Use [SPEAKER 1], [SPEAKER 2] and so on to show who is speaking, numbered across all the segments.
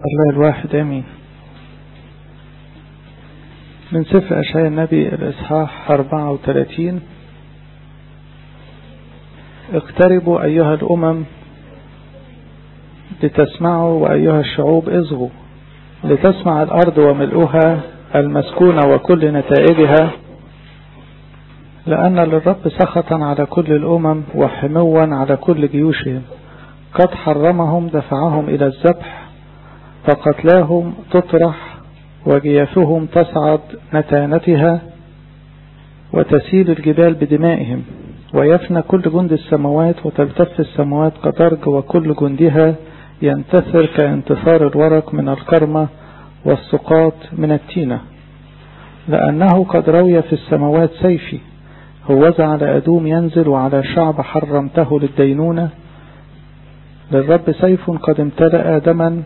[SPEAKER 1] الله الواحد امين من سفر اشعياء النبي الاصحاح 34 اقتربوا ايها الامم لتسمعوا وايها الشعوب اصغوا لتسمع الارض وملؤها المسكونة وكل نتائجها لأن للرب سخطا على كل الأمم وحموا على كل جيوشهم قد حرمهم دفعهم إلى الذبح فقتلاهم تطرح وجيافهم تصعد نتانتها وتسيل الجبال بدمائهم ويفنى كل جند السماوات وتلتف السماوات كدرج وكل جندها ينتثر كانتصار الورق من الكرمة والسقاط من التينة لأنه قد روي في السماوات سيفي هوذا على أدوم ينزل وعلى شعب حرمته للدينونة للرب سيف قد امتلأ دما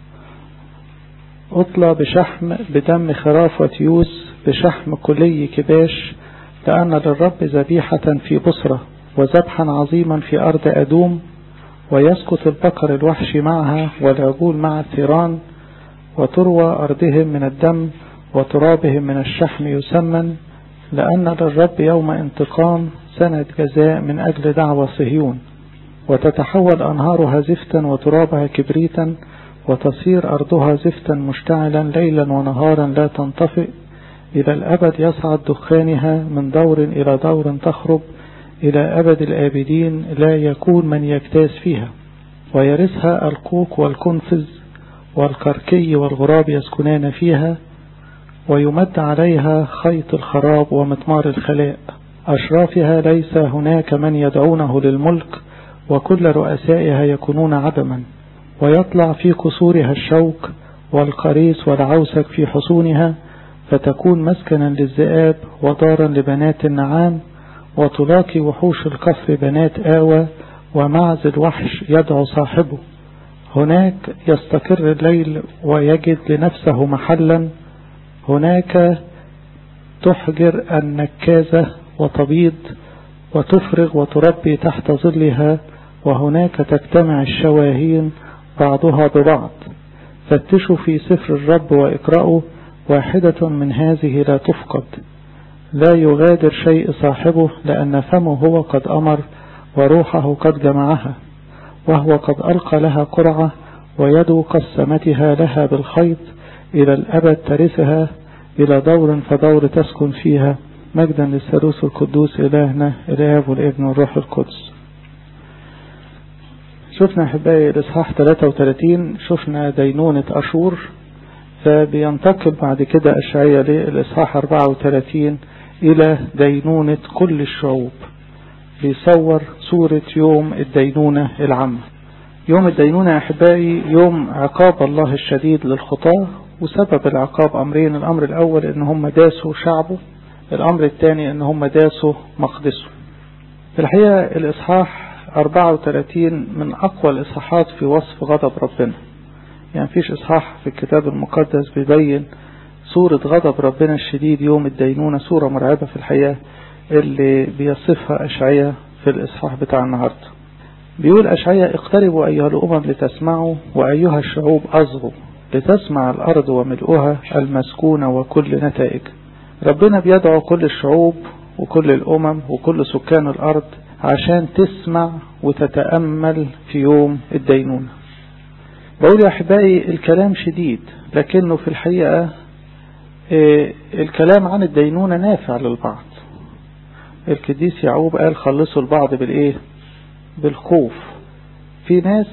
[SPEAKER 1] أطلى بشحم بدم خراف وتيوس بشحم كلي كباش لأن للرب ذبيحة في بصرة وذبحا عظيما في أرض أدوم ويسقط البقر الوحشي معها والعجول مع الثيران وتروى أرضهم من الدم وترابهم من الشحم يسمن لأن للرب يوم انتقام سنة جزاء من أجل دعوة صهيون وتتحول أنهارها زفتا وترابها كبريتا وتصير أرضها زفتا مشتعلا ليلا ونهارا لا تنطفئ إلى الأبد يصعد دخانها من دور إلى دور تخرب إلى أبد الآبدين لا يكون من يجتاز فيها ويرثها القوق والكنفذ والكركي والغراب يسكنان فيها ويمد عليها خيط الخراب ومطمار الخلاء أشرافها ليس هناك من يدعونه للملك وكل رؤسائها يكونون عدما ويطلع في قصورها الشوك والقريس والعوسك في حصونها فتكون مسكنا للذئاب ودارا لبنات النعام وتلاقي وحوش القصر بنات آوى ومعز الوحش يدعو صاحبه هناك يستقر الليل ويجد لنفسه محلا هناك تحجر النكازة وتبيض وتفرغ وتربي تحت ظلها وهناك تجتمع الشواهين بعضها ببعض فتشوا في سفر الرب واقرأوا واحدة من هذه لا تفقد لا يغادر شيء صاحبه لأن فمه هو قد أمر وروحه قد جمعها وهو قد ألقى لها قرعة ويد قسمتها لها بالخيط إلى الأبد ترثها إلى دور فدور تسكن فيها مجدا للثالوث القدوس إلهنا الآب والابن والروح القدس شفنا أحبائي الإصحاح 33 شفنا دينونة أشور فبينتقل بعد كده أشعية للإصحاح 34 إلى دينونة كل الشعوب بيصور صورة يوم الدينونة العامة يوم الدينونة يا أحبائي يوم عقاب الله الشديد للخطاة وسبب العقاب أمرين الأمر الأول إن هم داسوا شعبه الأمر الثاني إن هم داسوا مقدسه في الحقيقة الإصحاح 34 من أقوى الإصحاحات في وصف غضب ربنا يعني فيش إصحاح في الكتاب المقدس بيبين صورة غضب ربنا الشديد يوم الدينونة صورة مرعبة في الحقيقة اللي بيصفها أشعية في الإصحاح بتاع النهاردة بيقول أشعية اقتربوا أيها الأمم لتسمعوا وأيها الشعوب أصغوا لتسمع الأرض وملؤها المسكونة وكل نتائج ربنا بيدعو كل الشعوب وكل الأمم وكل سكان الأرض عشان تسمع وتتأمل في يوم الدينونة بقول يا أحبائي الكلام شديد لكنه في الحقيقة الكلام عن الدينونة نافع للبعض القديس يعقوب قال خلصوا البعض بالايه بالخوف في ناس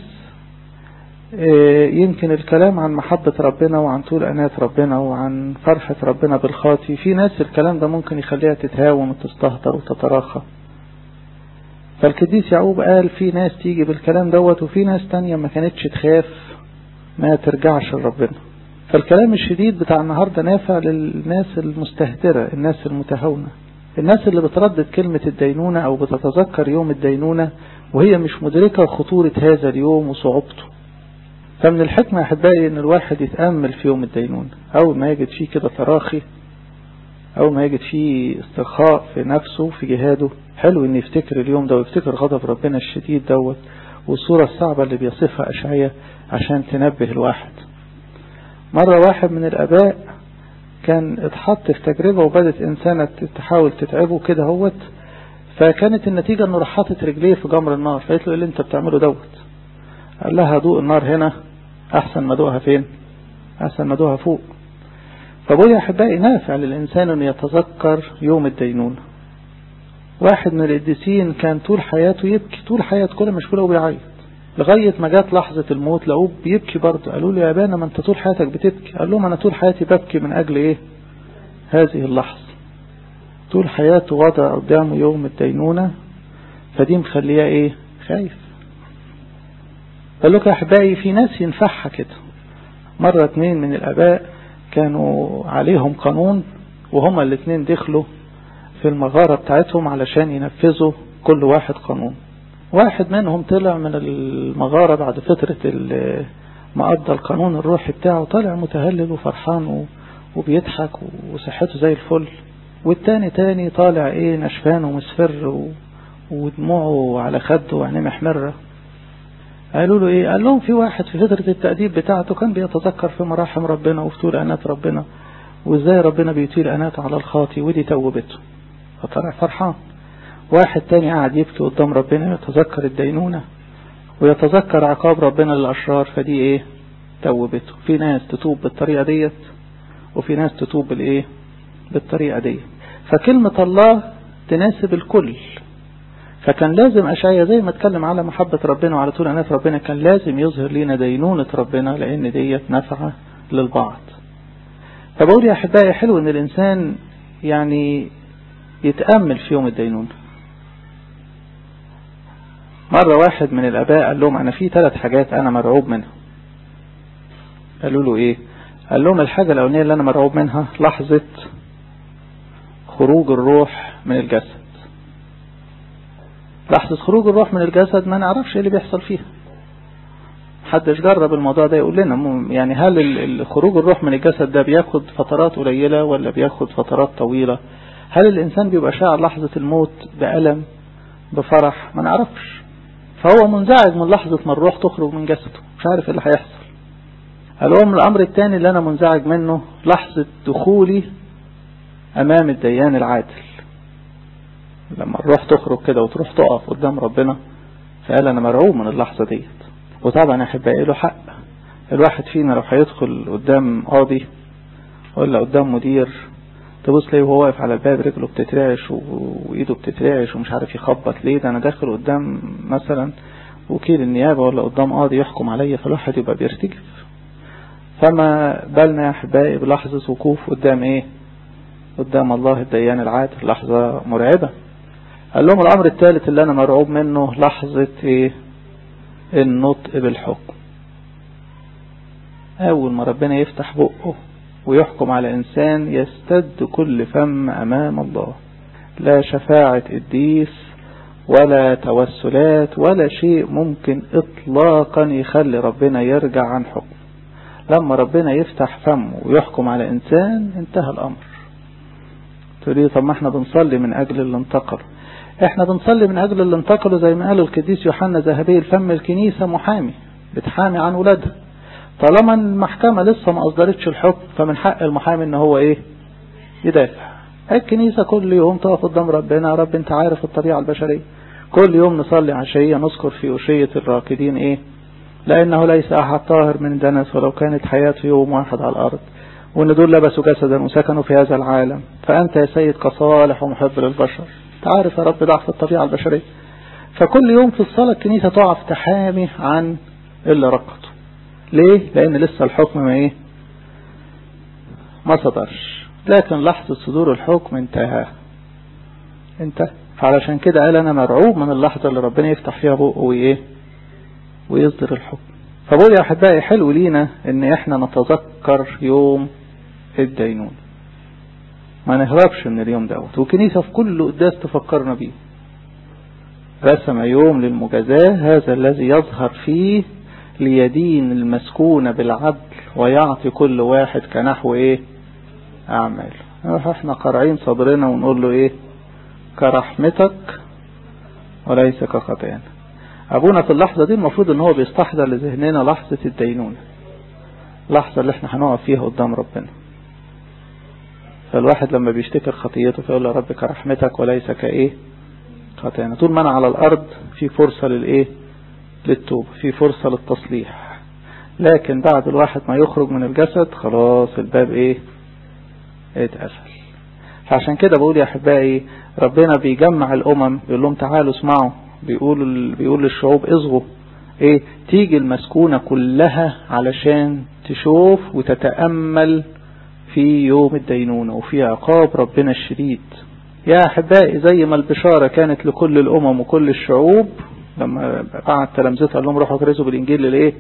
[SPEAKER 1] يمكن الكلام عن محبة ربنا وعن طول أنات ربنا وعن فرحة ربنا بالخاطي في ناس الكلام ده ممكن يخليها تتهاون وتستهتر وتتراخى فالقديس يعقوب قال في ناس تيجي بالكلام دوت وفي ناس تانية ما كانتش تخاف ما ترجعش لربنا فالكلام الشديد بتاع النهاردة نافع للناس المستهترة الناس المتهاونة الناس اللي بتردد كلمة الدينونة أو بتتذكر يوم الدينونة وهي مش مدركة خطورة هذا اليوم وصعوبته فمن الحكمة يا أحبائي إن الواحد يتأمل في يوم الدينونة أول ما يجد فيه كده تراخي أول ما يجد فيه استرخاء في نفسه في جهاده حلو إن يفتكر اليوم ده ويفتكر غضب ربنا الشديد دوت والصورة الصعبة اللي بيصفها أشعية عشان تنبه الواحد مرة واحد من الآباء كان اتحط في تجربة وبدت إنسانة تحاول تتعبه كده هوت فكانت النتيجة انه راح حاطط رجليه في جمر النار فقالت له ايه اللي انت بتعمله دوت قال لها ضوء النار هنا احسن ما ضوءها فين احسن ما ضوءها فوق فبقول يا احبائي نافع للانسان انه يتذكر يوم الدينونة واحد من القديسين كان طول حياته يبكي طول حياته كل مشغولة وبيعيط لغاية ما جات لحظة الموت لقوه بيبكي برضه قالوا له يا ابانا ما انت طول حياتك بتبكي قال لهم انا طول حياتي ببكي من اجل ايه هذه اللحظة طول حياته وضع قدامه يوم الدينونة فدي مخليه ايه خايف قال لك يا احبائي في ناس ينفعها كده مرة اتنين من الاباء كانوا عليهم قانون وهما الاتنين دخلوا في المغارة بتاعتهم علشان ينفذوا كل واحد قانون واحد منهم طلع من المغارة بعد فترة ما قضى القانون الروحي بتاعه طالع متهلل وفرحان وبيضحك وصحته زي الفل والتاني تاني طالع ايه نشفان ومسفر ودموعه على خده وعينيه محمرة قالوا له ايه قال لهم في واحد في فترة التأديب بتاعته كان بيتذكر في مراحم ربنا وفي طول أنات ربنا وازاي ربنا بيطيل أناته على الخاطي ودي توبته فطلع فرحان واحد تاني قاعد يبكي قدام ربنا يتذكر الدينونة ويتذكر عقاب ربنا للأشرار فدي ايه توبته في ناس تتوب بالطريقة ديت وفي ناس تتوب بالايه بالطريقة دي فكلمة الله تناسب الكل فكان لازم أشعيا زي ما اتكلم على محبة ربنا وعلى طول أنات ربنا كان لازم يظهر لنا دينونة ربنا لأن ديت نفعة للبعض فبقول يا أحبائي حلو أن الإنسان يعني يتأمل في يوم الدينونة مرة واحد من الآباء قال لهم أنا في ثلاث حاجات أنا مرعوب منها قالوا له إيه قال لهم الحاجة الأولانية اللي أنا مرعوب منها لحظة خروج الروح من الجسد لحظة خروج الروح من الجسد ما نعرفش ايه اللي بيحصل فيها محدش جرب الموضوع ده يقول لنا يعني هل خروج الروح من الجسد ده بياخد فترات قليلة ولا بياخد فترات طويلة هل الإنسان بيبقى شاعر لحظة الموت بألم بفرح ما نعرفش فهو منزعج من لحظة ما الروح تخرج من جسده مش عارف ايه اللي هيحصل الأمر الأمر الثاني اللي أنا منزعج منه لحظة دخولي أمام الديان العادل لما الروح تخرج كده وتروح تقف قدام ربنا فقال أنا مرعوب من اللحظة ديت وطبعا أحبائي له حق الواحد فينا لو هيدخل قدام قاضي ولا قدام مدير تبص ليه وهو واقف على الباب رجله بتترعش وايده بتترعش ومش عارف يخبط ليه ده انا داخل قدام مثلا وكيل النيابة ولا قدام قاضي يحكم عليا فالواحد يبقى بيرتجف فما بالنا يا احبائي بلحظة وقوف قدام ايه قدام الله الديان العادل لحظة مرعبة قال لهم الامر الثالث اللي انا مرعوب منه لحظة ايه النطق بالحكم اول ما ربنا يفتح بقه ويحكم على انسان يستد كل فم امام الله لا شفاعة قديس ولا توسلات ولا شيء ممكن اطلاقا يخلي ربنا يرجع عن حكم لما ربنا يفتح فمه ويحكم على انسان انتهى الامر تقولي طب ما احنا بنصلي من اجل اللي انتقل احنا بنصلي من اجل اللي انتقلوا زي ما قال القديس يوحنا ذهبي الفم الكنيسة محامي بتحامي عن ولادها طالما المحكمة لسه ما اصدرتش الحكم فمن حق المحامي ان هو ايه يدافع الكنيسة كل يوم تقف قدام ربنا يا رب انت عارف الطبيعة البشرية كل يوم نصلي عشية نذكر في أشية الراكدين ايه لأنه ليس أحد طاهر من دنس ولو كانت حياته يوم واحد على الأرض وأن دول لبسوا جسدا وسكنوا في هذا العالم فأنت يا سيد كصالح ومحب للبشر تعرف يا رب ضعف الطبيعة البشرية فكل يوم في الصلاة الكنيسة تقف تحامي عن اللي رقته ليه لأن لسه الحكم ما ايه ما صدرش لكن لحظة صدور الحكم انتهى انتهى فعلشان كده قال انا مرعوب من اللحظة اللي ربنا يفتح فيها بقه وايه ويصدر الحكم فبقول يا احبائي حلو لينا ان احنا نتذكر يوم الدينون ما نهربش من اليوم دوت وكنيسة في كل قداس تفكرنا بيه رسم يوم للمجازاة هذا الذي يظهر فيه ليدين المسكون بالعدل ويعطي كل واحد كنحو ايه اعمال احنا قارعين صدرنا ونقول له ايه كرحمتك وليس كخطايانا ابونا في اللحظة دي المفروض ان هو بيستحضر لذهننا لحظة الدينونة اللحظة اللي احنا هنقف فيها قدام ربنا فالواحد لما بيشتكر خطيته فيقول له رب كرحمتك وليس كايه خطيئنا طول ما انا على الارض في فرصة للايه للتوب في فرصة للتصليح لكن بعد الواحد ما يخرج من الجسد خلاص الباب ايه اتقفل فعشان كده بقول يا احبائي ربنا بيجمع الامم بيقول لهم تعالوا اسمعوا بيقول بيقول للشعوب اصغوا ايه تيجي المسكونة كلها علشان تشوف وتتأمل في يوم الدينونة وفي عقاب ربنا الشديد يا أحبائي زي ما البشارة كانت لكل الأمم وكل الشعوب لما بعد تلامذته قال لهم روحوا كرزوا بالإنجيل للإيه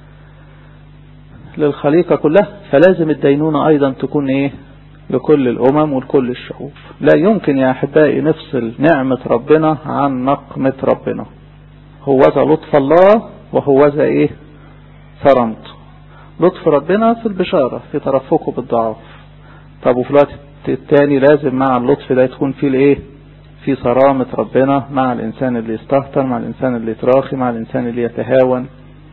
[SPEAKER 1] للخليقة كلها فلازم الدينونة أيضا تكون إيه لكل الأمم ولكل الشعوب لا يمكن يا أحبائي نفصل نعمة ربنا عن نقمة ربنا هو ذا لطف الله وهو ذا إيه صرمته لطف ربنا في البشارة في ترفقه بالضعاف طب وفي الوقت التاني لازم مع اللطف ده تكون فيه الايه في صرامة ربنا مع الانسان اللي يستهتر مع الانسان اللي يتراخي مع الانسان اللي يتهاون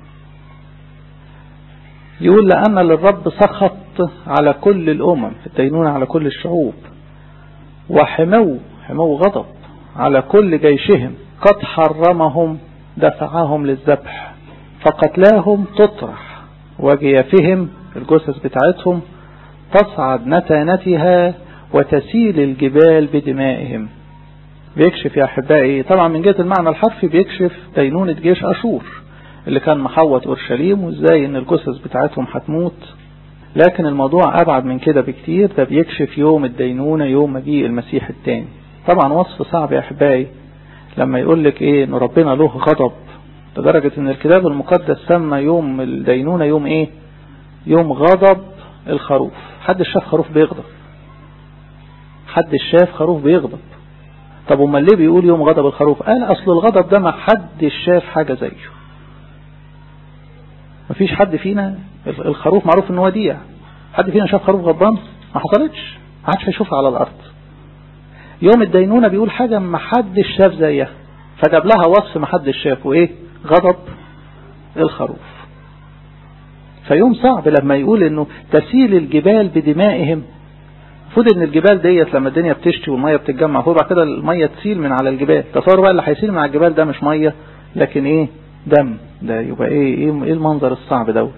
[SPEAKER 1] يقول لأن للرب سخط على كل الأمم الدينون على كل الشعوب وحمو حمو غضب على كل جيشهم قد حرمهم دفعهم للذبح فقتلاهم تطرح وجيافهم الجثث بتاعتهم تصعد نتانتها وتسيل الجبال بدمائهم بيكشف يا أحبائي طبعا من جهة المعنى الحرفي بيكشف دينونة جيش أشور اللي كان محوط أورشليم وإزاي إن الجثث بتاعتهم هتموت لكن الموضوع أبعد من كده بكتير ده بيكشف يوم الدينونة يوم مجيء المسيح التاني طبعا وصف صعب يا أحبائي لما يقول لك إيه إن ربنا له غضب لدرجة إن الكتاب المقدس سمى يوم الدينونة يوم إيه يوم غضب الخروف حد شاف خروف بيغضب حد شاف خروف بيغضب طب امال ليه بيقول يوم غضب الخروف قال اصل الغضب ده ما حد شاف حاجة زيه مفيش حد فينا الخروف معروف ان هو وديع حد فينا شاف خروف غضبان ما حصلتش ما حدش هيشوفها على الارض يوم الدينونة بيقول حاجة ما حدش شاف زيها فجاب لها وصف ما حدش شافه ايه غضب الخروف فيوم صعب لما يقول انه تسيل الجبال بدمائهم المفروض ان الجبال ديت لما الدنيا بتشتي والميه بتتجمع فوق بعد كده الميه تسيل من على الجبال تصور بقى اللي هيسيل من على الجبال ده مش ميه لكن ايه دم ده يبقى ايه ايه, إيه المنظر الصعب دوت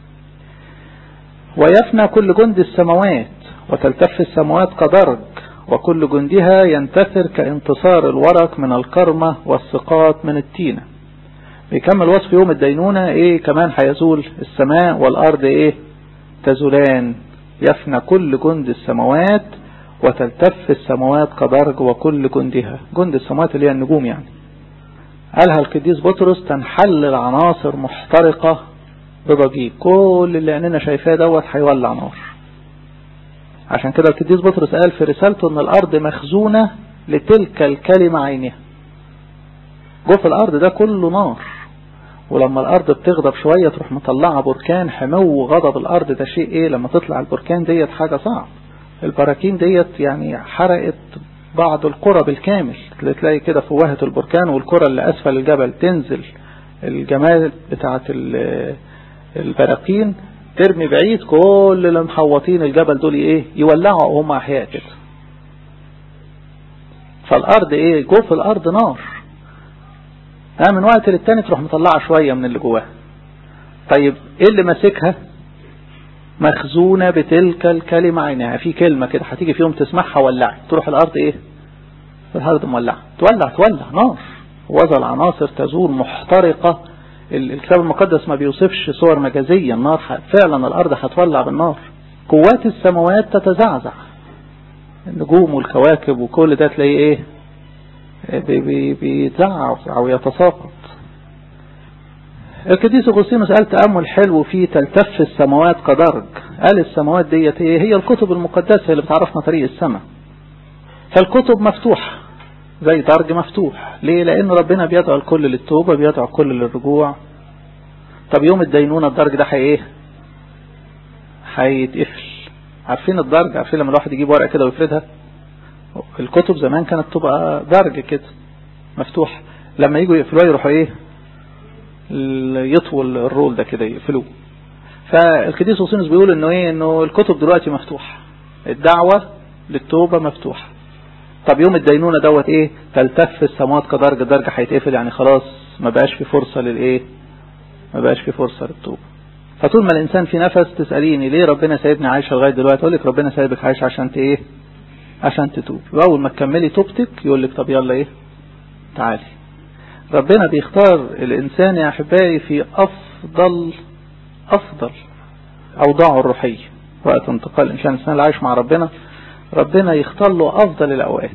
[SPEAKER 1] ويفنى كل جند السماوات وتلتف السماوات كدرج وكل جندها ينتثر كانتصار الورق من الكرمة والسقاط من التينة بيكمل وصف يوم الدينونة ايه كمان هيزول السماء والارض ايه تزولان يفنى كل جند السماوات وتلتف السماوات كدرج وكل جندها جند السماوات اللي هي النجوم يعني قالها القديس بطرس تنحل العناصر محترقة بضجيج كل اللي عيننا شايفاه دوت هيولع نار عشان كده القديس بطرس قال في رسالته ان الارض مخزونة لتلك الكلمة عينها جوه في الارض ده كله نار ولما الارض بتغضب شوية تروح مطلعة بركان حمو غضب الارض ده شيء ايه لما تطلع البركان ديت حاجة صعب البراكين ديت يعني حرقت بعض القرى بالكامل تلاقي كده فوهة البركان والقرى اللي اسفل الجبل تنزل الجمال بتاعت البراكين ترمي بعيد كل اللي محوطين الجبل دول ايه يولعوا وهم احياء كده فالارض ايه جوه في الارض نار ها من وقت للتاني تروح مطلعة شوية من اللي جواها طيب ايه اللي ماسكها مخزونة بتلك الكلمة عينها في كلمة كده هتيجي في يوم تسمعها ولعت تروح الارض ايه الارض مولعة تولع تولع نار وذا العناصر تزول محترقة الكتاب المقدس ما بيوصفش صور مجازية النار فعلا الارض هتولع بالنار قوات السماوات تتزعزع النجوم والكواكب وكل ده تلاقيه ايه بيتزعع أو يتساقط القديس أغسطينوس قال تأمل حلو فيه تلتف السماوات كدرج قال السماوات ديت ايه هي الكتب المقدسة اللي بتعرفنا طريق السماء فالكتب مفتوحة زي درج مفتوح ليه لأن ربنا بيدعو الكل للتوبة بيدعو الكل للرجوع طب يوم الدينونة الدرج ده ايه هيتقفل عارفين الدرج عارفين لما الواحد يجيب ورقة كده ويفردها الكتب زمان كانت تبقى درج كده مفتوح لما يجوا يقفلوها يروحوا ايه يطول الرول ده كده يقفلوه فالقديس اوسينوس بيقول انه ايه انه الكتب دلوقتي مفتوحة الدعوة للتوبة مفتوحة طب يوم الدينونة دوت ايه تلتف السماوات كدرجة درجة هيتقفل يعني خلاص ما بقاش في فرصة للايه ما بقاش في فرصة للتوبة فطول ما الانسان في نفس تسأليني ليه ربنا سايبني عايشة لغاية دلوقتي اقول لك ربنا سايبك عايشة عشان ت ايه عشان تتوب واول ما تكملي توبتك يقول لك طب يلا ايه تعالي ربنا بيختار الانسان يا احبائي في افضل افضل اوضاعه الروحية وقت انتقال الانسان الانسان اللي عايش مع ربنا ربنا يختار له افضل الاوقات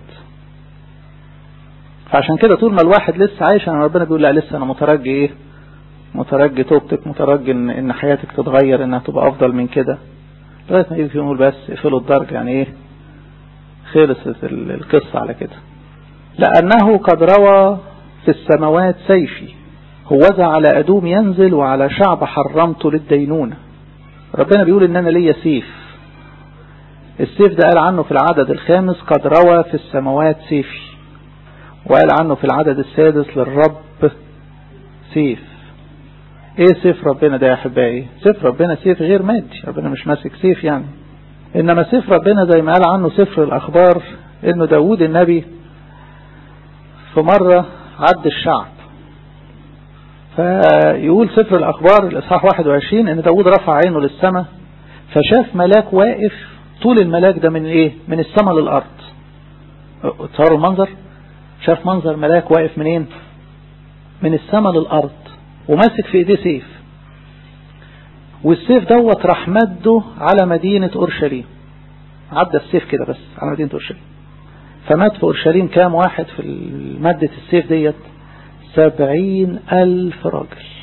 [SPEAKER 1] فعشان كده طول ما الواحد لسه عايش انا ربنا بيقول لا لسه انا مترجي ايه مترجي توبتك مترجي ان, إن حياتك تتغير انها تبقى افضل من كده لغايه ما يجي يقول بس اقفلوا الدرج يعني ايه خلصت القصة على كده لأنه قد روى في السماوات سيفي هوذا على أدوم ينزل وعلى شعب حرمته للدينونة ربنا بيقول إن أنا ليا سيف السيف ده قال عنه في العدد الخامس قد روى في السماوات سيفي وقال عنه في العدد السادس للرب سيف ايه سيف ربنا ده يا احبائي سيف ربنا سيف غير مادي ربنا مش ماسك سيف يعني انما سيف ربنا زي ما قال عنه سفر الاخبار انه داود النبي في مرة عد الشعب فيقول سفر الاخبار الاصحاح 21 ان داود رفع عينه للسماء فشاف ملاك واقف طول الملاك ده من ايه من السماء للارض تصوروا المنظر شاف منظر ملاك واقف منين من السماء للارض وماسك في ايديه سيف والسيف دوت راح مده على مدينة أورشليم عدى السيف كده بس على مدينة أورشليم فمات في أورشليم كام واحد في مادة السيف ديت سبعين ألف راجل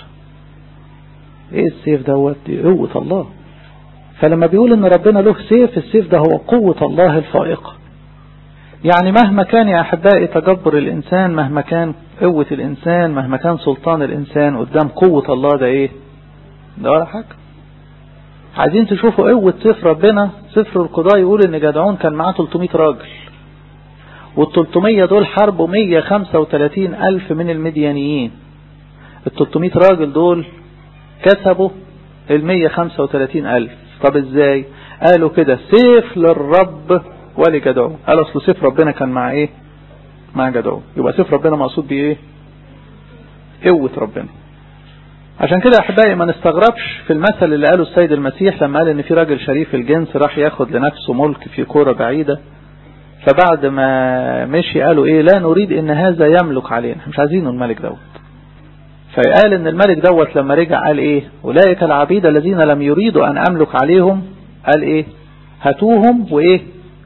[SPEAKER 1] ايه السيف دوت دي قوة الله فلما بيقول ان ربنا له سيف السيف ده هو قوة الله الفائقة يعني مهما كان يا أحبائي تجبر الإنسان مهما كان قوة الإنسان مهما كان سلطان الإنسان قدام قوة الله ده إيه ده ولا حاجة عايزين تشوفوا قوة سفر ربنا سفر القضاء يقول ان جدعون كان معاه 300 راجل وال 300 دول حاربوا 135 ألف من المديانيين ال 300 راجل دول كسبوا ال 135 ألف طب ازاي قالوا كده سيف للرب ولجدعون قال اصل سيف ربنا كان مع ايه مع جدعون يبقى سيف ربنا مقصود بيه ايه قوة ربنا عشان كده احبائي ما نستغربش في المثل اللي قاله السيد المسيح لما قال ان في راجل شريف الجنس راح ياخد لنفسه ملك في كورة بعيدة فبعد ما مشي قالوا ايه لا نريد ان هذا يملك علينا مش عايزينه الملك دوت فقال ان الملك دوت لما رجع قال ايه اولئك العبيد الذين لم يريدوا ان املك عليهم قال ايه هاتوهم وايه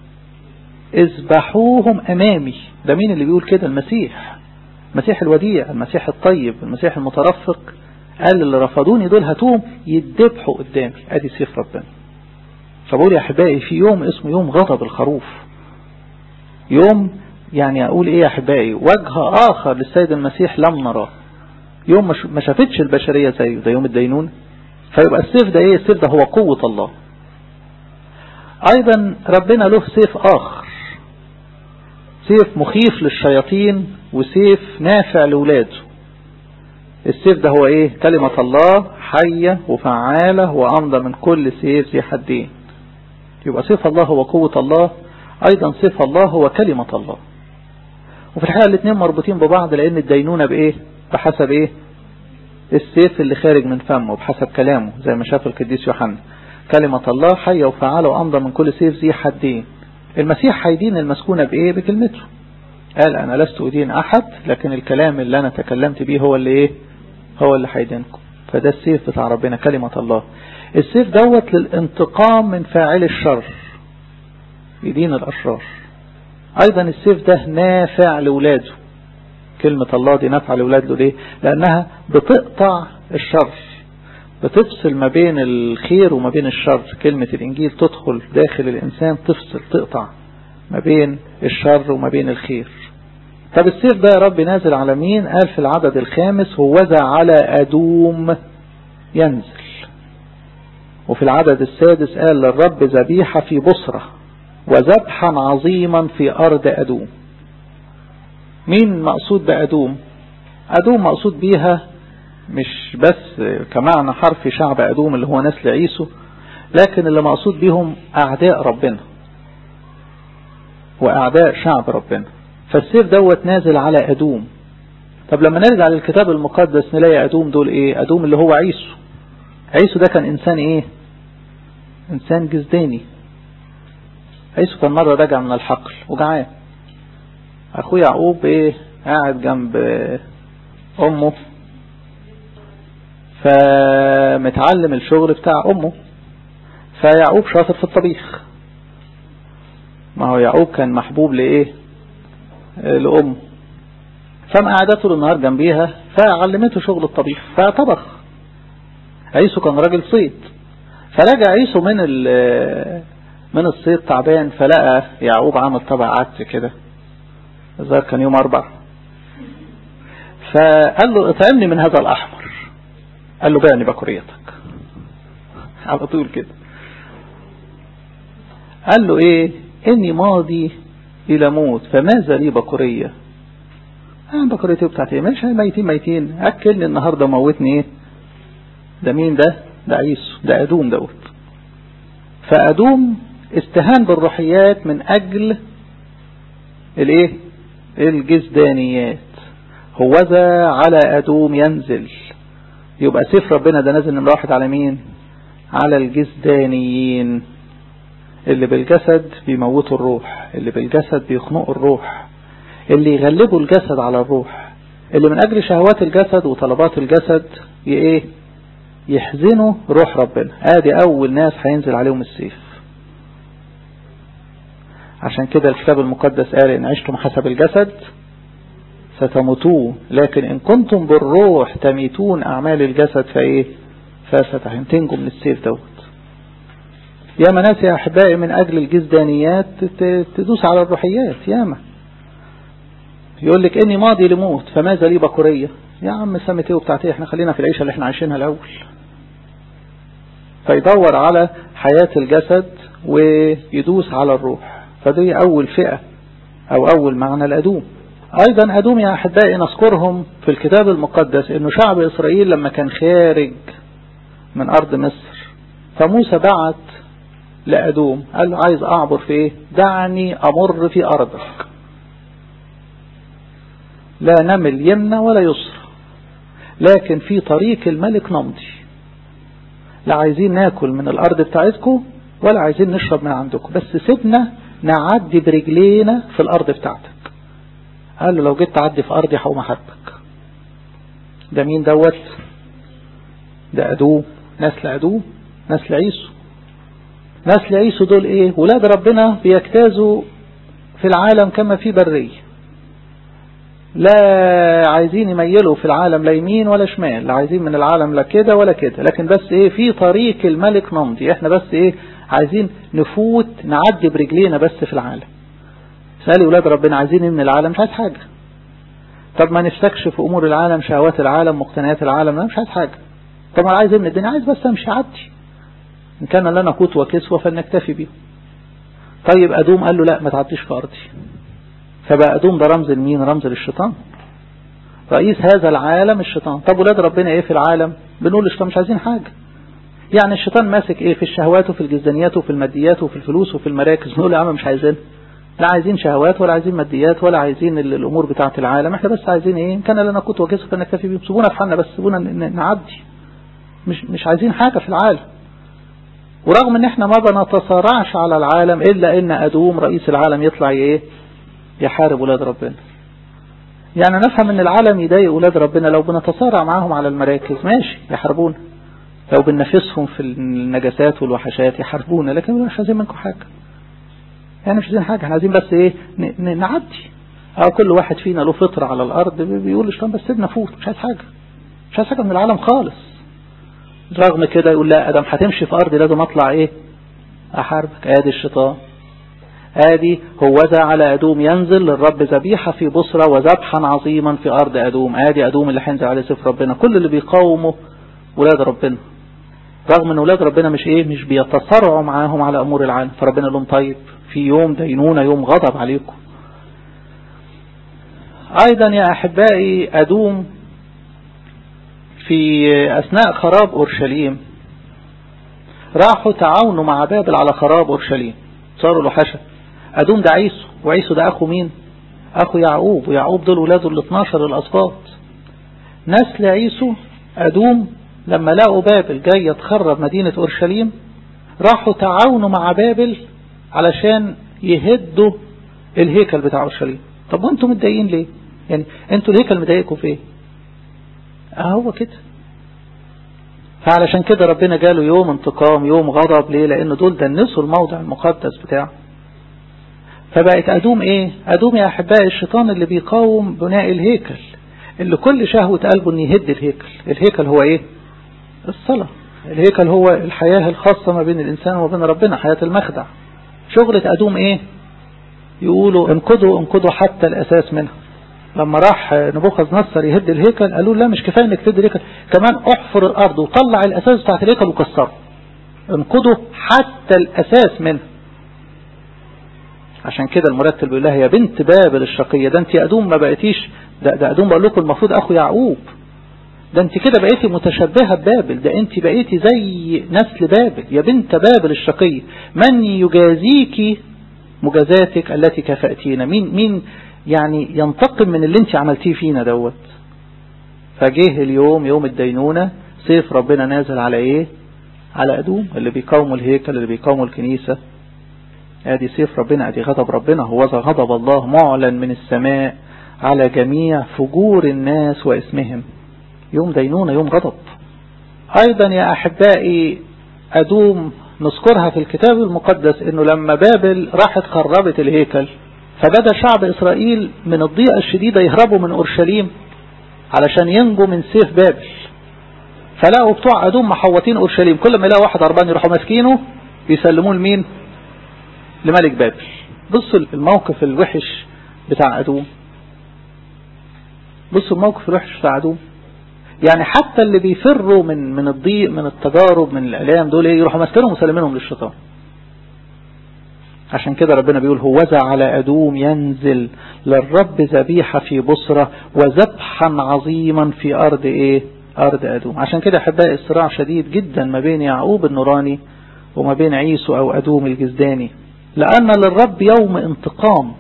[SPEAKER 1] اذبحوهم امامي ده مين اللي بيقول كده المسيح المسيح الوديع المسيح الطيب المسيح المترفق قال اللي رفضوني دول هاتوهم يدبحوا قدامي ادي سيف ربنا فبقول يا احبائي في يوم اسمه يوم غضب الخروف يوم يعني اقول ايه يا احبائي وجه اخر للسيد المسيح لم نراه يوم ما شافتش البشرية زيه ده يوم الدينون فيبقى السيف ده ايه السيف ده هو قوة الله ايضا ربنا له سيف اخر سيف مخيف للشياطين وسيف نافع لولاده السيف ده هو ايه كلمة الله حية وفعالة وأمضى من كل سيف ذي حدين يبقى سيف الله هو قوة الله أيضا سيف الله هو كلمة الله وفي الحقيقة الاثنين مربوطين ببعض لأن الدينونة بإيه بحسب إيه السيف اللي خارج من فمه بحسب كلامه زي ما شاف القديس يوحنا كلمة الله حية وفعالة وأمضى من كل سيف ذي حدين المسيح هيدين المسكونة بإيه بكلمته قال أنا لست أدين أحد لكن الكلام اللي أنا تكلمت بيه هو اللي إيه هو اللي هيدينكم فده السيف بتاع ربنا كلمة الله السيف دوت للانتقام من فاعل الشر يدين الأشرار أيضا السيف ده نافع لولاده كلمة الله دي نافعة لولاده ليه لأنها بتقطع الشر بتفصل ما بين الخير وما بين الشر كلمة الإنجيل تدخل داخل الإنسان تفصل تقطع ما بين الشر وما بين الخير طب السيف ده يا رب نازل على مين قال في العدد الخامس هوذا على أدوم ينزل وفي العدد السادس قال للرب ذبيحة في بصرة وذبحا عظيما في أرض أدوم مين مقصود بأدوم أدوم مقصود بيها مش بس كمعنى حرفي شعب أدوم اللي هو نسل عيسو لكن اللي مقصود بيهم أعداء ربنا وأعداء شعب ربنا فالسيف دوت نازل على أدوم طب لما نرجع للكتاب المقدس نلاقي أدوم دول إيه أدوم اللي هو عيسو عيسو ده كان إنسان إيه إنسان جزداني عيسو كان مرة راجع من الحقل وجعان أخوه يعقوب إيه قاعد جنب أمه فمتعلم الشغل بتاع أمه فيعقوب شاطر في الطبيخ ما هو يعقوب كان محبوب لإيه لأمه فمقعدته طول النهار جنبيها فعلمته شغل الطبيخ فطبخ عيسو كان راجل صيد فرجع عيسو من من الصيد تعبان فلقى يعقوب عامل طبق عدس كده الظاهر كان يوم أربع فقال له اطعمني من هذا الأحمر قال له بعني بكريتك على طول كده قال له ايه اني ماضي الى موت فماذا لي بكرية اه بكريتي بتاعتي ايه ماشي ميتين ميتين اكلني النهاردة موتني ايه ده مين ده ده عيسو ده ادوم دوت فادوم استهان بالروحيات من اجل الايه الجزدانيات هوذا على ادوم ينزل يبقى سيف ربنا ده نازل نمرة واحد على مين على الجزدانيين اللي بالجسد بيموتوا الروح اللي بالجسد بيخنقوا الروح اللي يغلبوا الجسد على الروح اللي من أجل شهوات الجسد وطلبات الجسد ايه يحزنوا روح ربنا ادي اول ناس هينزل عليهم السيف عشان كده الكتاب المقدس قال ان عشتم حسب الجسد ستموتون لكن ان كنتم بالروح تميتون اعمال الجسد فايه فستنتنجوا من السيف دوت يا ناس يا احبائي من اجل الجزدانيات تدوس على الروحيات ياما يقول لك اني ماضي لموت فماذا لي بكورية يا عم سمت ايه وبتاعت ايه احنا خلينا في العيشة اللي احنا عايشينها الاول فيدور على حياة الجسد ويدوس على الروح فدي اول فئة او اول معنى الادوم ايضا ادوم يا احبائي نذكرهم في الكتاب المقدس انه شعب اسرائيل لما كان خارج من ارض مصر فموسى بعت لأدوم قال له عايز أعبر في إيه دعني أمر في أرضك لا نمل يمنى ولا يسرى لكن في طريق الملك نمضي لا عايزين ناكل من الأرض بتاعتكم ولا عايزين نشرب من عندكم بس سيبنا نعدي برجلينا في الأرض بتاعتك قال له لو جيت تعدي في أرضي هقوم أحبك ده مين دوت ده أدوم نسل أدوم نسل عيسو نسل عيسو دول ايه ولاد ربنا بيجتازوا في العالم كما في برية لا عايزين يميلوا في العالم لا يمين ولا شمال لا عايزين من العالم لا كده ولا كده لكن بس ايه في طريق الملك نمضي احنا بس ايه عايزين نفوت نعدي برجلينا بس في العالم سألي ولاد ربنا عايزين ايه من العالم مش عايز حاجة طب ما نفسكش في امور العالم شهوات العالم مقتنيات العالم لا مش عايز حاجة طب انا عايز ايه من الدنيا عايز بس امشي عدي إن كان لنا قوت وكسوة فلنكتفي به طيب أدوم قال له لا ما تعديش في أرضي فبقى أدوم ده رمز لمين رمز للشيطان رئيس هذا العالم الشيطان طب ولاد ربنا ايه في العالم بنقول للشيطان مش عايزين حاجة يعني الشيطان ماسك ايه في الشهوات وفي الجزدانيات وفي الماديات وفي الفلوس وفي المراكز نقول يا عم مش عايزين لا عايزين شهوات ولا عايزين ماديات ولا عايزين الامور بتاعة العالم احنا بس عايزين ايه ان كان لنا قوت وكسوة فنكتفي بيه سيبونا في حالنا بس سيبونا نعدي مش مش عايزين حاجة في العالم ورغم ان احنا ما بنتصارعش على العالم الا ان ادوم رئيس العالم يطلع ايه يحارب ولاد ربنا يعني نفهم ان العالم يضايق ولاد ربنا لو بنتصارع معاهم على المراكز ماشي يحاربونا لو بننافسهم في النجاسات والوحشات يحاربونا لكن مش عايزين منكم حاجة يعني مش عايزين حاجة احنا عايزين بس ايه نعدي او كل واحد فينا له فطرة على الارض بيقول الشيطان بس سيبنا فوت مش عايز حاجة مش عايز حاجة من العالم خالص رغم كده يقول لا ادم هتمشي في ارضي لازم اطلع ايه احاربك ادي الشيطان ادي هوذا على ادوم ينزل للرب ذبيحة في بصرة وذبحا عظيما في ارض ادوم ادي ادوم اللي هينزل عليه سيف ربنا كل اللي بيقاوموا ولاد ربنا رغم ان ولاد ربنا مش ايه مش بيتصارعوا معاهم على امور العالم فربنا لهم طيب في يوم دينونة يوم غضب عليكم ايضا يا احبائي ادوم في أثناء خراب أورشليم راحوا تعاونوا مع بابل على خراب أورشليم صاروا له حشا أدوم ده عيسو وعيسو ده أخو مين أخو يعقوب ويعقوب دول ولاده ال 12 الأسباط نسل عيسو أدوم لما لقوا بابل جاية تخرب مدينة أورشليم راحوا تعاونوا مع بابل علشان يهدوا الهيكل بتاع أورشليم طب وانتم متضايقين ليه يعني انتوا الهيكل مضايقكم في ايه اهو كده فعلشان كده ربنا جاله يوم انتقام يوم غضب ليه لان دول دنسوا الموضع المقدس بتاعه فبقت أدوم ايه أدوم يا أحبائي الشيطان اللي بيقاوم بناء الهيكل اللي كل شهوة قلبه ان يهد الهيكل الهيكل هو ايه الصلاة الهيكل هو الحياة الخاصة ما بين الإنسان وبين ربنا حياة المخدع شغلة أدوم ايه يقولوا انقضوا انقضوا حتى الأساس منها لما راح نبوخذ نصر يهد الهيكل قالوا لا مش كفاية انك تهد الهيكل كمان احفر الارض وطلع الاساس بتاعت الهيكل وكسره انقضوا حتى الاساس منه عشان كده المرتل بيقول لها يا بنت بابل الشقية ده انت يا ادوم ما بقيتيش ده, ده ادوم بقول لكم المفروض اخو يعقوب ده انت كده بقيتي متشبهة ببابل ده انت بقيتي زي نسل بابل يا بنت بابل الشقية من يجازيك مجازاتك التي كفأتينا مين مين يعني ينتقم من اللي انت عملتيه فينا دوت فجه اليوم يوم الدينونة سيف ربنا نازل على ايه على ادوم اللي بيقاوموا الهيكل اللي بيقاوموا الكنيسة ادي سيف ربنا ادي غضب ربنا هو ذا غضب الله معلن من السماء على جميع فجور الناس واسمهم يوم دينونة يوم غضب ايضا يا احبائي ادوم نذكرها في الكتاب المقدس انه لما بابل راحت خربت الهيكل فبدأ شعب إسرائيل من الضيقة الشديدة يهربوا من أورشليم علشان ينجوا من سيف بابل فلقوا بتوع أدوم محوطين أورشليم كل ما يلاقوا واحد هربان يروحوا ماسكينه يسلموه لمين لملك بابل بصوا الموقف الوحش بتاع أدوم بصوا الموقف الوحش بتاع أدوم يعني حتى اللي بيفروا من من الضيق من التجارب من الآلام دول يروحوا ماسكينهم وسلمينهم للشيطان عشان كده ربنا بيقول هوذا على أدوم ينزل للرب ذبيحة في بصرة وذبحا عظيما في أرض إيه أرض أدوم عشان كده أحبائي الصراع شديد جدا ما بين يعقوب النوراني وما بين عيسو أو أدوم الجزداني لأن للرب يوم انتقام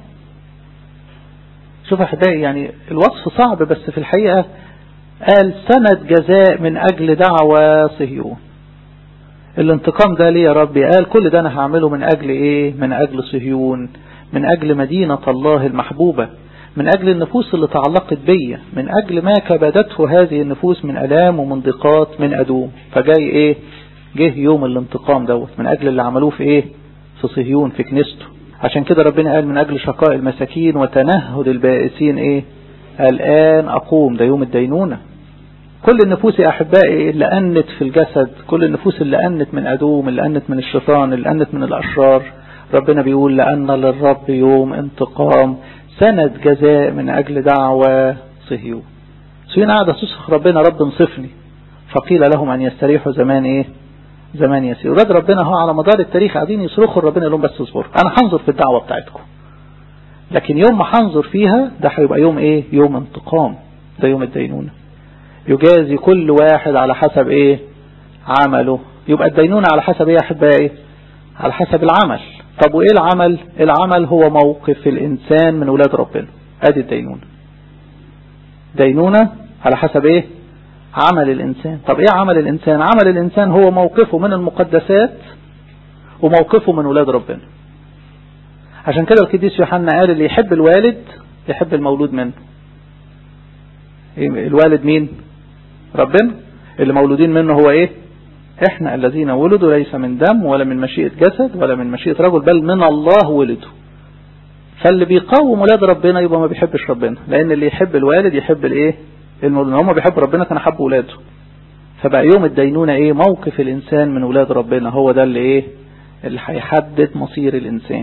[SPEAKER 1] شوف أحبائي يعني الوصف صعب بس في الحقيقة قال سند جزاء من أجل دعوة صهيون الانتقام ده ليه يا ربي قال كل ده انا هعمله من اجل ايه من اجل صهيون من اجل مدينة الله المحبوبة من اجل النفوس اللي تعلقت بيا من اجل ما كبدته هذه النفوس من الام ومن ضيقات من ادوم فجاي ايه جه يوم الانتقام دوت من اجل اللي عملوه في ايه في صهيون في كنيسته عشان كده ربنا قال من اجل شقاء المساكين وتنهد البائسين ايه الان اقوم ده يوم الدينونه كل النفوس يا أحبائي اللي أنت في الجسد كل النفوس اللي أنت من أدوم اللي أنت من الشيطان اللي أنت من الأشرار ربنا بيقول لأن للرب يوم انتقام سند جزاء من أجل دعوة صهيون صهيون قاعدة تصرخ ربنا رب انصفني فقيل لهم أن يستريحوا زمان إيه زمان يسير ولاد ربنا هو على مدار التاريخ قاعدين يصرخوا ربنا لهم بس اصبروا أنا هنظر في الدعوة بتاعتكم لكن يوم ما هنظر فيها ده هيبقى يوم إيه يوم انتقام ده يوم الدينونه يجازي كل واحد على حسب ايه عمله يبقى الدينونة على حسب ايه يا احبائي على حسب العمل طب وايه العمل العمل هو موقف الانسان من ولاد ربنا ادي الدينونة دينونة على حسب ايه عمل الانسان طب ايه عمل الانسان عمل الانسان هو موقفه من المقدسات وموقفه من ولاد ربنا عشان كده القديس يوحنا قال اللي يحب الوالد يحب المولود منه الوالد مين ربنا اللي مولودين منه هو ايه احنا الذين ولدوا ليس من دم ولا من مشيئة جسد ولا من مشيئة رجل بل من الله ولدوا فاللي بيقاوم ولاد ربنا يبقى ما بيحبش ربنا لان اللي يحب الوالد يحب الايه المولود هم بيحبوا ربنا كان حب ولاده فبقى يوم الدينونة ايه موقف الانسان من ولاد ربنا هو ده اللي ايه اللي هيحدد مصير الانسان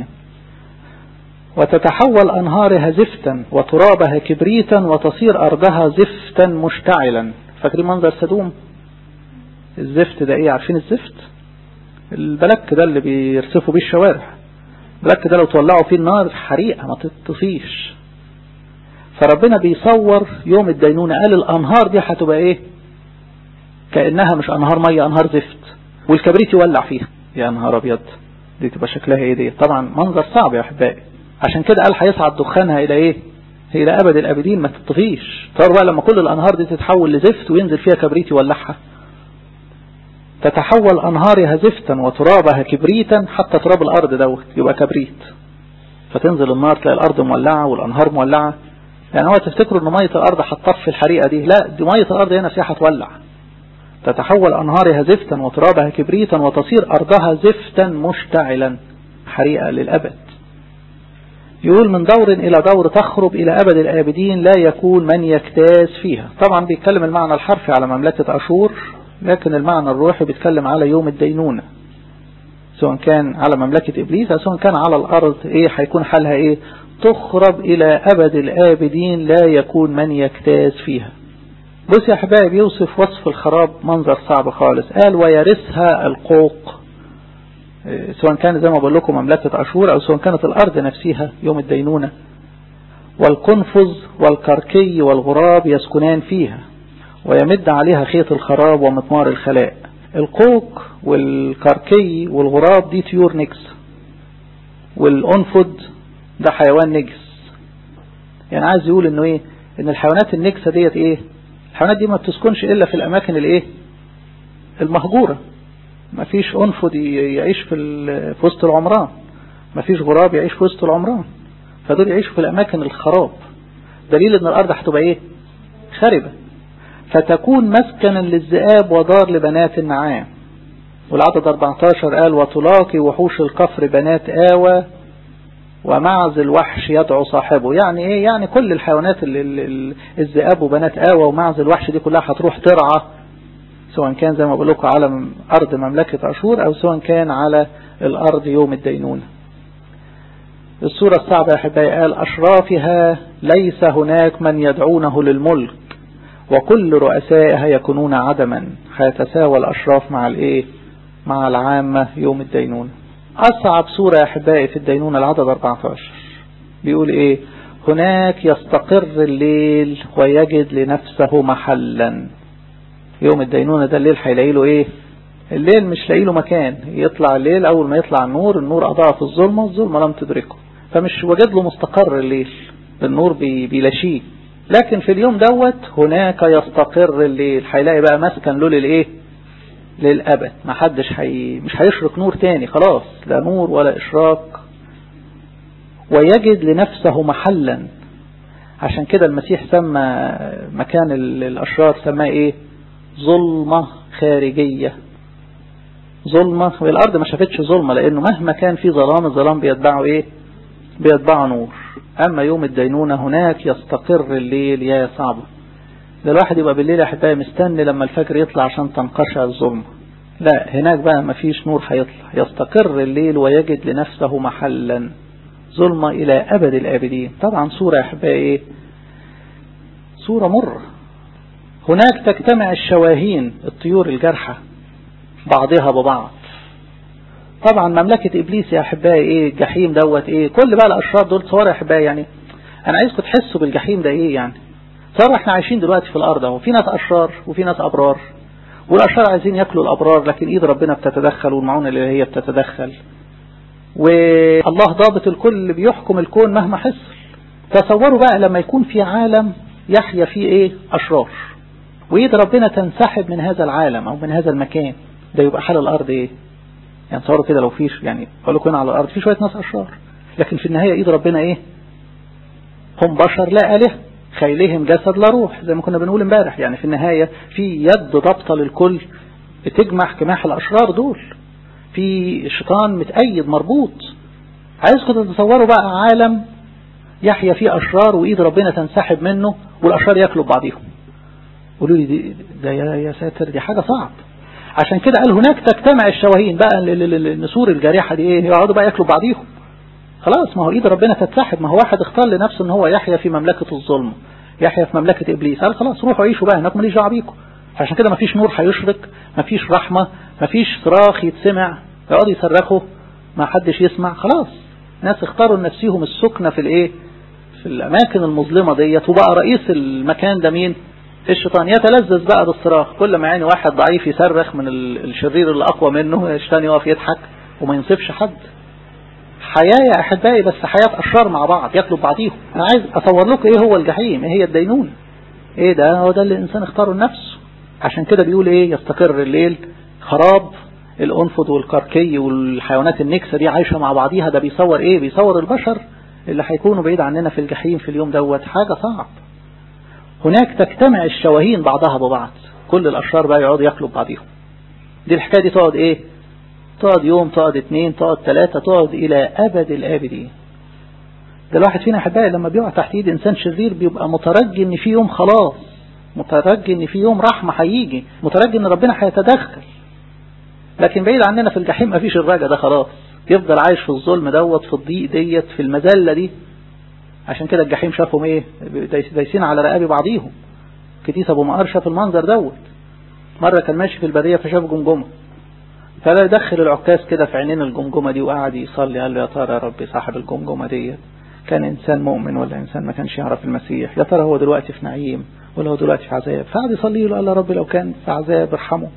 [SPEAKER 1] وتتحول أنهارها زفتا وترابها كبريتا وتصير أرضها زفتا مشتعلا فاكرين منظر سدوم الزفت ده ايه عارفين الزفت البلك ده اللي بيرسفوا بيه الشوارع البلك ده لو تولعوا فيه النار حريقة ما تطفيش فربنا بيصور يوم الدينونة قال الأنهار دي هتبقى ايه كأنها مش أنهار مية أنهار زفت والكبريت يولع فيها يا نهار أبيض دي تبقى شكلها ايه دي طبعا منظر صعب يا أحبائي عشان كده قال هيصعد دخانها إلى ايه إلى أبد الأبدين ما تطفيش تصور بقى لما كل الأنهار دي تتحول لزفت وينزل فيها كبريت يولعها تتحول أنهارها زفتا وترابها كبريتا حتى تراب الأرض دوت يبقى كبريت فتنزل النار تلاقي الأرض مولعة والأنهار مولعة يعني هو تفتكروا ان مية الأرض هتطفي الحريقة دي لا دي مية الأرض هنا فيها هتولع تتحول أنهارها زفتا وترابها كبريتا وتصير أرضها زفتا مشتعلا حريقة للأبد يقول من دور إلى دور تخرب إلى أبد الآبدين لا يكون من يجتاز فيها طبعا بيتكلم المعنى الحرفي على مملكة أشور لكن المعنى الروحي بيتكلم على يوم الدينونة سواء كان على مملكة إبليس أو سواء كان على الأرض إيه هيكون حالها إيه تخرب إلى أبد الآبدين لا يكون من يجتاز فيها بص يا حبايب يوصف وصف الخراب منظر صعب خالص قال ويرثها القوق سواء كان زي ما بقول لكم مملكة أشور أو سواء كانت الأرض نفسها يوم الدينونة والقنفذ والكركي والغراب يسكنان فيها ويمد عليها خيط الخراب ومطمار الخلاء القوق والكركي والغراب دي طيور نجس والأنفد ده حيوان نجس يعني عايز يقول انه ايه ان الحيوانات النجسة ديت ايه الحيوانات دي ما بتسكنش الا في الاماكن الايه المهجورة ما فيش انفد يعيش في, في وسط العمران ما فيش غراب يعيش في وسط العمران فدول يعيشوا في الاماكن الخراب دليل ان الارض هتبقى ايه خربة فتكون مسكنا للذئاب ودار لبنات النعام والعدد 14 قال وتلاقي وحوش الكفر بنات آوى ومعز الوحش يدعو صاحبه يعني ايه يعني كل الحيوانات الذئاب وبنات آوى ومعز الوحش دي كلها هتروح ترعى سواء كان زي ما بقول لكم على أرض مملكة أشور أو سواء كان على الأرض يوم الدينونة السورة الصعبة يا حبايبي قال أشرافها ليس هناك من يدعونه للملك وكل رؤسائها يكونون عدما هيتساوى الأشراف مع الإيه مع العامة يوم الدينونة أصعب سورة يا أحبائي في الدينونة العدد 14 بيقول إيه هناك يستقر الليل ويجد لنفسه محلا يوم الدينونة ده الليل هيلاقي له إيه الليل مش لاقي له مكان يطلع الليل أول ما يطلع النور النور أضاعف الظلمة الظلمة لم تدركه فمش وجد له مستقر الليل النور بي بيلاشيه لكن في اليوم دوت هناك يستقر الليل هيلاقي بقى مسكن له للايه للأبد ما حدش حي... مش هيشرق نور تاني خلاص لا نور ولا إشراق ويجد لنفسه محلا عشان كده المسيح سمى مكان الأشرار سماه إيه ظلمة خارجية ظلمة والأرض ما شافتش ظلمة لأنه مهما كان في ظلام الظلام بيتبعه إيه بيتبعه نور أما يوم الدينونة هناك يستقر الليل يا صعبه ده الواحد يبقى بالليل يا احبائي مستني لما الفجر يطلع عشان تنقشع الظلمة لا هناك بقى ما فيش نور هيطلع يستقر الليل ويجد لنفسه محلا ظلمة إلى أبد الآبدين طبعا صورة يا احبائي ايه صورة مرة هناك تجتمع الشواهين الطيور الجارحة بعضها ببعض طبعا مملكة إبليس يا أحبائي إيه الجحيم دوت إيه كل بقى الأشرار دول صور يا أحبائي يعني أنا عايزكم تحسوا بالجحيم ده إيه يعني صار احنا عايشين دلوقتي في الارض اهو في ناس اشرار وفي ناس ابرار والاشرار عايزين ياكلوا الابرار لكن ايد ربنا بتتدخل والمعونه الالهيه بتتدخل والله ضابط الكل بيحكم الكون مهما حصل تصوروا بقى لما يكون في عالم يحيا فيه ايه اشرار وايد ربنا تنسحب من هذا العالم او من هذا المكان ده يبقى حال الارض ايه يعني تصوروا كده لو فيش يعني اقول لكم هنا على الارض في شويه ناس اشرار لكن في النهايه ايد ربنا ايه هم بشر لا اله خيلهم جسد لا روح زي ما كنا بنقول امبارح يعني في النهاية في يد ضبطة للكل بتجمع كماح الأشرار دول في الشيطان متأيد مربوط عايزكم تتصوروا بقى عالم يحيا فيه أشرار وإيد ربنا تنسحب منه والأشرار ياكلوا بعضيهم قولوا لي دي ده يا ساتر دي حاجة صعب عشان كده قال هناك تجتمع الشواهين بقى النسور الجارحة دي ايه يقعدوا بقى ياكلوا بعضيهم خلاص ما هو ايد ربنا تتسحب ما هو واحد اختار لنفسه ان هو يحيا في مملكة الظلم يحيا في مملكة ابليس قال خلاص روحوا عيشوا بقى هناك ماليش دعوه بيكم عشان كده ما فيش نور هيشرق ما فيش رحمة ما فيش صراخ يتسمع يقعدوا يصرخوا ما حدش يسمع خلاص ناس اختاروا لنفسهم السكنة في الايه في الاماكن المظلمة ديت وبقى رئيس المكان ده مين الشيطان يتلذذ بقى بالصراخ كل ما يعني واحد ضعيف يصرخ من الشرير اللي اقوى منه الشيطان يقف يضحك وما ينصفش حد حياة يا احبائي بس حياة اشرار مع بعض ياكلوا بعضيهم انا عايز اصور لكم ايه هو الجحيم ايه هي الدينون ايه ده هو ده اللي الانسان اختاره لنفسه عشان كده بيقول ايه يستقر الليل خراب الانفض والكركي والحيوانات النكسة دي عايشة مع بعضيها ده بيصور ايه بيصور البشر اللي هيكونوا بعيد عننا في الجحيم في اليوم دوت حاجة صعب هناك تجتمع الشواهين بعضها ببعض كل الاشرار بقى يقعدوا ياكلوا ببعضيهم دي الحكاية دي تقعد ايه تقعد يوم تقعد اتنين تقعد تلاتة تقعد الى ابد الابدين ده الواحد فينا احبائي لما بيقع تحت ايد انسان شرير بيبقى مترجي ان في يوم خلاص مترجي ان في يوم رحمة هيجي مترجي ان ربنا هيتدخل لكن بعيد عننا في الجحيم مفيش الرجا ده خلاص يفضل عايش في الظلم دوت في الضيق ديت في المذلة دي عشان كده الجحيم شافهم ايه دايسين على رقاب بعضيهم كتيس ابو مقار شاف المنظر دوت مرة كان ماشي في البرية فشاف جمجمة فلا يدخل العكاز كده في عينين الجمجمة دي وقعد يصلي قال له يا ترى يا ربي صاحب الجمجمة ديت كان انسان مؤمن ولا انسان ما كانش يعرف المسيح يا ترى هو دلوقتي في نعيم ولا هو دلوقتي في عذاب فقعد يصلي له قال له يا رب لو كان في عذاب ارحمه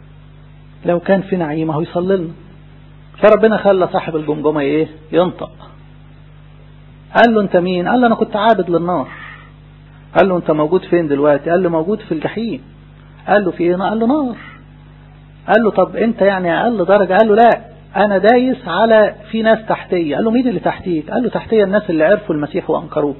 [SPEAKER 1] لو كان في نعيم هو يصلي لنا فربنا خلى صاحب الجمجمة ايه ينطق قال له انت مين قال له انا كنت عابد للنار قال له انت موجود فين دلوقتي قال له موجود في الجحيم قال له في ايه قال له نار قال له طب انت يعني اقل درجة قال له لا انا دايس على في ناس تحتية قال له مين اللي تحتيك قال له تحتية الناس اللي عرفوا المسيح وانكروه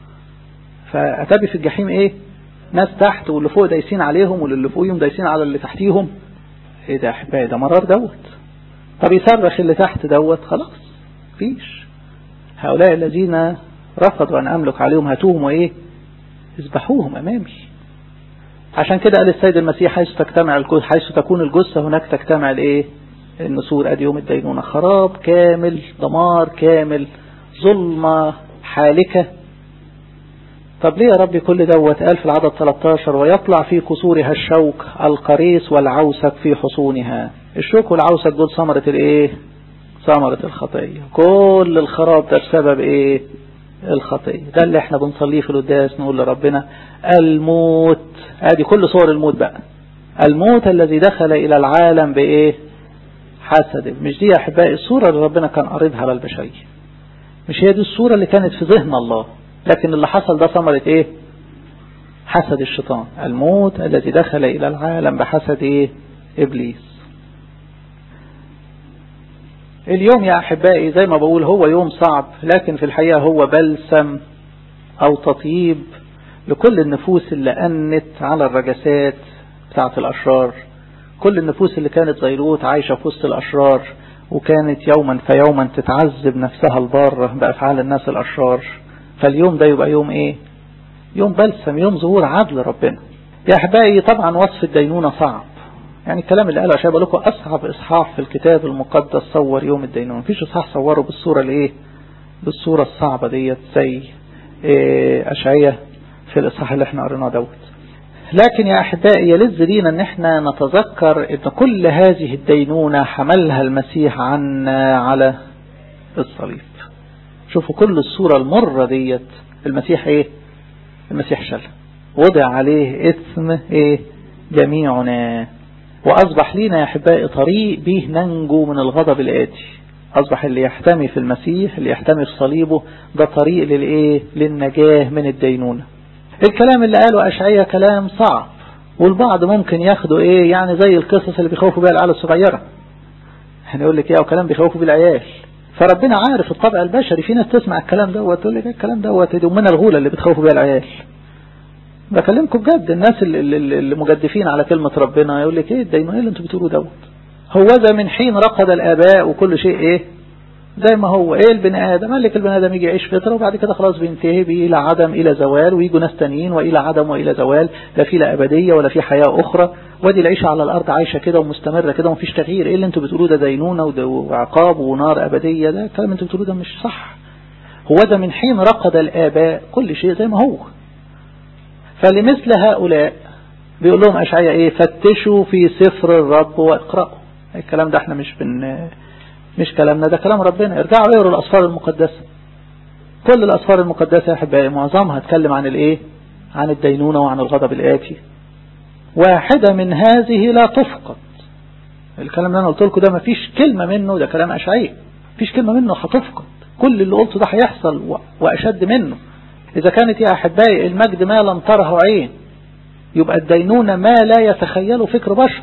[SPEAKER 1] فاتابي في الجحيم ايه ناس تحت واللي فوق دايسين عليهم واللي فوقيهم دايسين على اللي تحتيهم ايه ده احبائي ده مرار دوت طب يصرخ اللي تحت دوت خلاص فيش هؤلاء الذين رفضوا أن أملك عليهم هاتوهم وإيه اذبحوهم أمامي عشان كده قال السيد المسيح حيث تجتمع حيث تكون الجثة هناك تجتمع الإيه النسور أدي يوم الدينونة خراب كامل دمار كامل ظلمة حالكة طب ليه يا رب كل دوت قال في العدد 13 ويطلع في قصورها الشوك القريص والعوسك في حصونها الشوك والعوسك دول ثمرة الايه ثمرة الخطية كل الخراب ده بسبب ايه الخطية ده اللي احنا بنصليه في القداس نقول لربنا الموت ادي كل صور الموت بقى الموت الذي دخل الى العالم بايه حسد مش دي يا احبائي الصورة اللي ربنا كان قارضها على البشرية مش هي دي الصورة اللي كانت في ذهن الله لكن اللي حصل ده ثمرة ايه حسد الشيطان الموت الذي دخل الى العالم بحسد ايه ابليس اليوم يا احبائي زي ما بقول هو يوم صعب لكن في الحقيقة هو بلسم او تطيب لكل النفوس اللي أنت على الرجسات بتاعت الأشرار كل النفوس اللي كانت زيروت عايشة في وسط الأشرار وكانت يوما فيوما تتعذب نفسها البارة بأفعال الناس الأشرار فاليوم ده يبقى يوم ايه يوم بلسم يوم ظهور عدل ربنا يا أحبائي طبعا وصف الدينونة صعب يعني الكلام اللي قاله عشان لكم أصعب إصحاح في الكتاب المقدس صور يوم الدينونة مفيش إصحاح صوره بالصورة الايه بالصورة الصعبة ديت زي إيه أشعية في الإصحاح اللي احنا قريناه دوت لكن يا أحبائي يلذ لينا ان احنا نتذكر ان كل هذه الدينونة حملها المسيح عنا على الصليب شوفوا كل الصورة المرة ديت المسيح ايه المسيح شل وضع عليه اسم ايه جميعنا واصبح لينا يا احبائي طريق به ننجو من الغضب الاتي اصبح اللي يحتمي في المسيح اللي يحتمي في صليبه ده طريق للايه للنجاة من الدينونة الكلام اللي قاله أشعية كلام صعب والبعض ممكن ياخدوا ايه يعني زي القصص اللي بيخوفوا بيها العيال الصغيرة يعني يقول لك ايه وكلام بيخوفوا بيه العيال فربنا عارف الطبع البشري في ناس تسمع الكلام دوت تقول لك الكلام دوت دي من الغولة اللي بتخوفوا بيها العيال بكلمكم بجد الناس اللي, اللي مجدفين على كلمة ربنا يقول لك ايه الدينونة اللي انتوا بتقولوا دوت هو ذا من حين رقد الآباء وكل شيء ايه زي ما هو ايه البني ادم قال لك البني ادم يجي يعيش فتره وبعد كده خلاص بينتهي الى عدم الى زوال ويجوا ناس تانيين والى عدم والى زوال لا في لا ابديه ولا في حياه اخرى وادي العيشه على الارض عايشه كده ومستمره كده ومفيش تغيير ايه اللي انتوا بتقولوه ده دينونه وعقاب ونار ابديه ده الكلام انتوا بتقولوه ده مش صح هو ده من حين رقد الاباء كل شيء زي ما هو فلمثل هؤلاء بيقول لهم اشعياء ايه فتشوا في سفر الرب واقرأوا الكلام ده احنا مش بن مش كلامنا ده كلام ربنا ارجعوا اقروا الأسفار المقدسة كل الأسفار المقدسة يا أحبائي معظمها تكلم عن الإيه عن الدينونة وعن الغضب الآتي واحدة من هذه لا تفقد الكلام اللي أنا قلت لكم ده مفيش كلمة منه ده كلام أشعية مفيش كلمة منه هتفقد كل اللي قلته ده هيحصل وأشد منه إذا كانت يا أحبائي المجد ما لم تره عين يبقى الدينونة ما لا يتخيله فكر بشر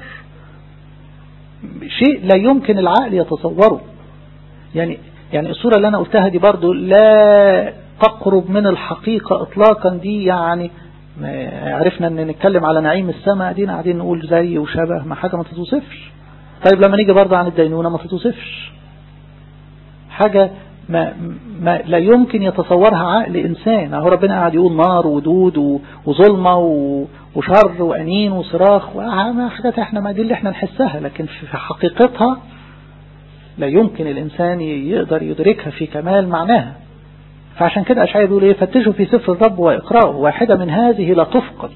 [SPEAKER 1] شيء لا يمكن العقل يتصوره يعني يعني الصورة اللي أنا قلتها دي برضو لا تقرب من الحقيقة إطلاقا دي يعني عرفنا أن نتكلم على نعيم السماء دي قاعدين نقول زي وشبه ما حاجة ما تتوصفش طيب لما نيجي برضو عن الدينونة ما تتوصفش حاجة ما, ما لا يمكن يتصورها عقل إنسان أهو ربنا قاعد يقول نار ودود وظلمة وشر وأنين وصراخ حاجات احنا ما دي اللي احنا نحسها لكن في حقيقتها لا يمكن الإنسان يقدر يدركها في كمال معناها فعشان كده أشعياء بيقول ايه فتشوا في سفر الرب واقرأوا واحدة من هذه لا تفقد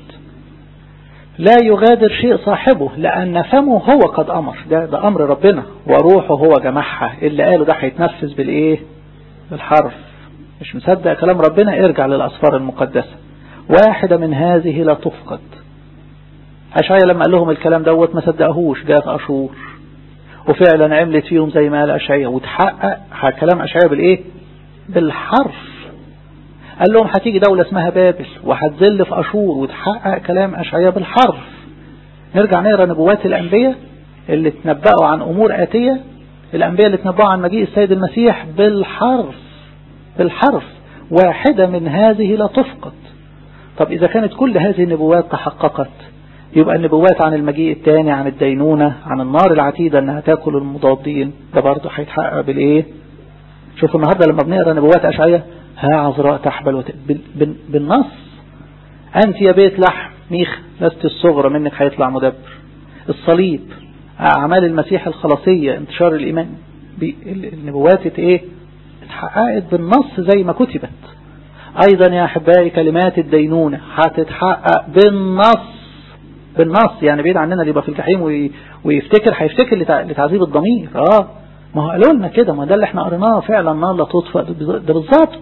[SPEAKER 1] لا يغادر شيء صاحبه لأن فمه هو قد أمر ده, ده أمر ربنا وروحه هو جمعها اللي قاله ده هيتنفذ بالإيه بالحرف مش مصدق كلام ربنا ارجع للأسفار المقدسة واحدة من هذه لا تفقد أشعياء لما قال لهم الكلام دوت ما صدقهوش جاءت أشور وفعلا عملت فيهم زي ما قال أشعياء وتحقق كلام أشعياء بالإيه بالحرف قال لهم هتيجي دولة اسمها بابل وهتذل في أشور وتحقق كلام أشعياء بالحرف نرجع نقرا نبوات الأنبياء اللي تنبأوا عن أمور آتية الأنبياء اللي تنبأوا عن مجيء السيد المسيح بالحرف بالحرف واحدة من هذه لا تفقد طب إذا كانت كل هذه النبوات تحققت يبقى النبوات عن المجيء الثاني عن الدينونة عن النار العتيدة أنها تاكل المضادين ده برضه هيتحقق بالإيه شوفوا النهاردة لما بنقرا نبوات أشعياء ها عذراء تحبل وت... بالنص أنت يا بيت لحم ميخ لست الصغرى منك هيطلع مدبر الصليب أعمال المسيح الخلاصية انتشار الإيمان النبوات ايه اتحققت بالنص زي ما كتبت أيضا يا أحبائي كلمات الدينونة هتتحقق بالنص بالنص يعني بعيد عننا اللي يبقى في الجحيم ويفتكر هيفتكر لتعذيب الضمير اه ما هو قالوا لنا كده ما ده اللي احنا قريناه فعلا نار لا تطفأ ده بالظبط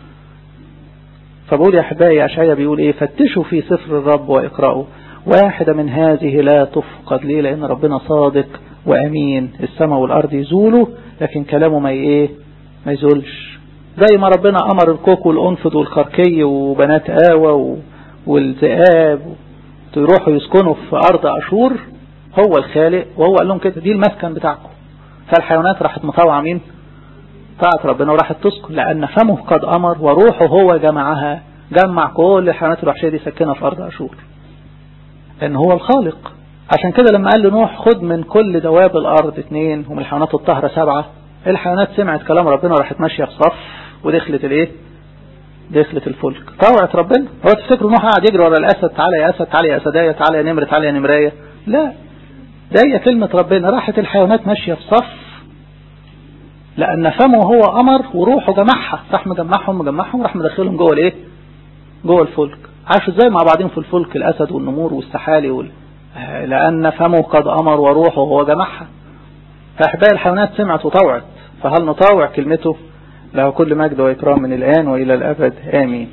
[SPEAKER 1] فبقول يا احبائي اشعيا بيقول ايه فتشوا في سفر الرب واقرأوا واحدة من هذه لا تفقد ليه لان ربنا صادق وامين السماء والارض يزولوا لكن كلامه ما ايه ما يزولش زي ما ربنا امر الكوك والانفض والخركي وبنات آوى والذئاب يروحوا يسكنوا في ارض اشور هو الخالق وهو قال لهم كده دي المسكن بتاعكم فالحيوانات راحت مطوعة مين طاعت ربنا وراحت تسكن لأن فمه قد أمر وروحه هو جمعها جمع كل الحيوانات الوحشية دي سكنها في أرض أشور لأن هو الخالق عشان كده لما قال لنوح خد من كل دواب الأرض اثنين ومن الحيوانات الطاهرة سبعة الحيوانات سمعت كلام ربنا راحت ماشية في صف ودخلت الايه دخلت الفلك طوعت ربنا هو تفتكروا نوح قاعد يجري ورا الأسد تعالى يا أسد تعالى يا أسداية تعالى يا نمر تعالى يا نمراية لا ده هي كلمة ربنا راحت الحيوانات ماشية في صف لأن فمه هو أمر وروحه جمعها راح مجمعهم مجمعهم راح مدخلهم جوه الايه جوه الفلك عاشوا ازاي مع بعضهم في الفلك الأسد والنمور والسحالي وال... لأن فمه قد أمر وروحه هو جمعها فأحباء الحيوانات سمعت وطوعت فهل نطاوع كلمته له كل مجد وإكرام من الآن وإلى الأبد آمين